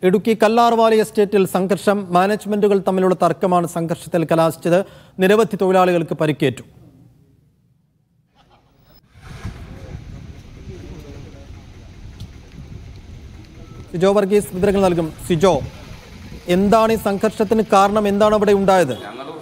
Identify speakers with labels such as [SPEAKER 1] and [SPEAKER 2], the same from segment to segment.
[SPEAKER 1] ഇടുക്കി കല്ലാർവാലി എസ്റ്റേറ്റിൽ സംഘർഷം മാനേജ്മെന്റുകൾ തമ്മിലുള്ള തർക്കമാണ് സംഘർഷത്തിൽ കലാശിച്ചത് നിരവധി തൊഴിലാളികൾക്ക് പരിക്കേറ്റു സിജോ വർഗീസ് വിവരങ്ങൾ നൽകും സിജോ എന്താണ് ഈ സംഘർഷത്തിന് കാരണം എന്താണ് അവിടെ ഉണ്ടായത്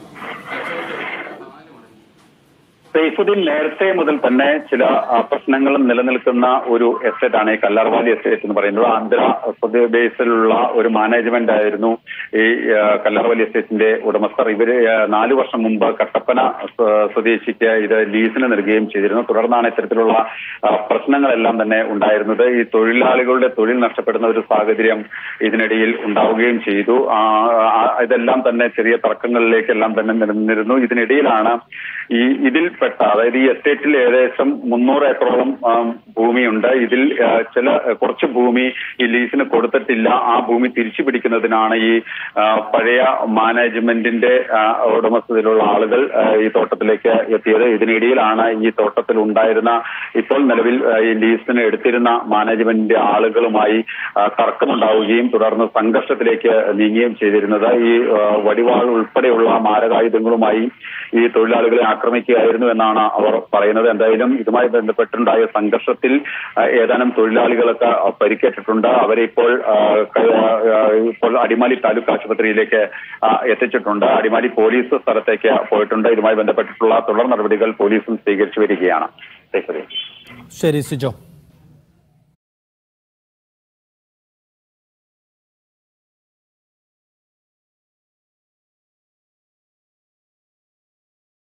[SPEAKER 2] സൈഫുദ്ദീൻ നേരത്തെ മുതൽ തന്നെ ചില ആ, പ്രശ്നങ്ങളും നിലനിൽക്കുന്ന ഒരു എസ്റ്റേറ്റ് ആണ് ഈ കല്ലാർവാലി എസ്റ്റേറ്റ് എന്ന് പറയുന്നത് ആന്ധ്ര സ്വദേ- ബേസിലുള്ള ഒരു മാനേജ്മെന്റ് ആയിരുന്നു ഈ ആ, കല്ലാർവാലി എസ്റ്റേറ്റിന്റെ ഉടമസ്ഥർ ഇവര് ആ, നാലു വർഷം മുമ്പ് കട്ടപ്പന സ്വ- സ്വദേശിക്ക് ഇത് ലീസിന് നൽകുകയും ചെയ്തിരുന്നു തുടർന്നാണ് ഇത്തരത്തിലുള്ള ആ, പ്രശ്നങ്ങളെല്ലാം തന്നെ ഉണ്ടായിരുന്നത് ഈ തൊഴിലാളികളുടെ തൊഴിൽ നഷ്ടപ്പെടുന്ന ഒരു സാഹചര്യം ഇതിനിടയിൽ ഉണ്ടാവുകയും ചെയ്തു ആ, ആ, ഇതെല്ലാം തന്നെ ചെറിയ തർക്കങ്ങളിലേക്കെല്ലാം തന്നെ നിലനിന്നിരുന്നു ഇതിനിടയിലാണ് ഈ ഇതിൽപ്പെട്ട അതായത് ഈ എസ്റ്റേറ്റിൽ ഏകദേശം മുന്നൂറ് ഏക്കറോളം ആ, ഭൂമിയുണ്ട് ഇതിൽ ആ, ചില കുറച്ച് ഭൂമി ഈ ലീസിന് കൊടുത്തിട്ടില്ല ആ ഭൂമി തിരിച്ചു പിടിക്കുന്നതിനാണ് ഈ ആ, പഴയ മാനേജ്മെന്റിന്റെ ആ, ഉടമസ്ഥതയിലുള്ള ആളുകൾ ആ, ഈ തോട്ടത്തിലേക്ക് എത്തിയത് ഇതിനിടയിലാണ് ഈ തോട്ടത്തിൽ ഉണ്ടായിരുന്ന ഇപ്പോൾ നിലവിൽ ആ, ഈ ലീസിന് എടുത്തിരുന്ന മാനേജ്മെന്റിന്റെ ആളുകളുമായി ആ, തർക്കമുണ്ടാവുകയും തുടർന്ന് സംഘർഷത്തിലേക്ക് നീങ്ങുകയും ചെയ്തിരുന്നത് ഈ ആ, വടിവാൾ ഉൾപ്പെടെയുള്ള മാരകായുധങ്ങളുമായി ഈ തൊഴിലാളികളെ ആക്രമിക്കുകയായിരുന്നു എന്നാണ് അവർ പറയുന്നത് എന്തായാലും ഇതുമായി ബന്ധപ്പെട്ടുണ്ടായ സംഘർഷത്തിൽ ആ, ഏതാനും തൊഴിലാളികളൊക്കെ ആ, പരിക്കേറ്റിട്ടുണ്ട് അവരെ ഇപ്പോൾ ആ, ക- ആ, ഇപ്പോൾ അടിമാലി താലൂക്ക് ആശുപത്രിയിലേക്ക് ആ, എത്തിച്ചിട്ടുണ്ട് അടിമാലി പോലീസ് സ്ഥലത്തേക്ക് പോയിട്ടുണ്ട് ഇതുമായി ബന്ധപ്പെട്ടിട്ടുള്ള തുടർ നടപടികൾ പോലീസും സ്വീകരിച്ചു വരികയാണ് ശരി
[SPEAKER 1] ശരി സിജോ